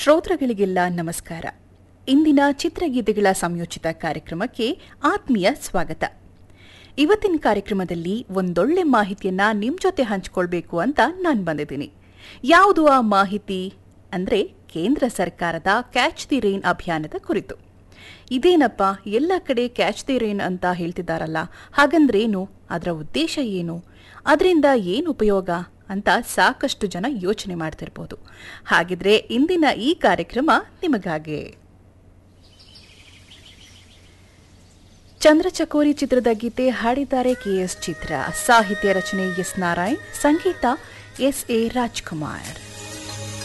ಶ್ರೋತೃಗಳಿಗೆಲ್ಲ ನಮಸ್ಕಾರ ಇಂದಿನ ಚಿತ್ರಗೀತೆಗಳ ಸಂಯೋಜಿತ ಕಾರ್ಯಕ್ರಮಕ್ಕೆ ಆತ್ಮೀಯ ಸ್ವಾಗತ ಇವತ್ತಿನ ಕಾರ್ಯಕ್ರಮದಲ್ಲಿ ಒಂದೊಳ್ಳೆ ಮಾಹಿತಿಯನ್ನ ನಿಮ್ ಜೊತೆ ಹಂಚಿಕೊಳ್ಬೇಕು ಅಂತ ನಾನು ಬಂದಿದ್ದೀನಿ ಯಾವುದು ಆ ಮಾಹಿತಿ ಅಂದ್ರೆ ಕೇಂದ್ರ ಸರ್ಕಾರದ ಕ್ಯಾಚ್ ದಿ ರೈನ್ ಅಭಿಯಾನದ ಕುರಿತು ಇದೇನಪ್ಪ ಎಲ್ಲ ಕಡೆ ಕ್ಯಾಚ್ ದಿ ರೈನ್ ಅಂತ ಹೇಳ್ತಿದ್ದಾರಲ್ಲ ಹಾಗಂದ್ರೇನು ಅದರ ಉದ್ದೇಶ ಏನು ಅದರಿಂದ ಏನು ಉಪಯೋಗ ಅಂತ ಸಾಕಷ್ಟು ಜನ ಯೋಚನೆ ಮಾಡ್ತಿರ್ಬೋದು ಹಾಗಿದ್ರೆ ಇಂದಿನ ಈ ಕಾರ್ಯಕ್ರಮ ನಿಮಗಾಗೆ ಚಂದ್ರಚಕೋರಿ ಚಿತ್ರದ ಗೀತೆ ಹಾಡಿದ್ದಾರೆ ಕೆಎಸ್ ಚಿತ್ರ ಸಾಹಿತ್ಯ ರಚನೆ ಎಸ್ ನಾರಾಯಣ್ ಸಂಗೀತ ಎಸ್ ಎ ರಾಜ್ಕುಮಾರ್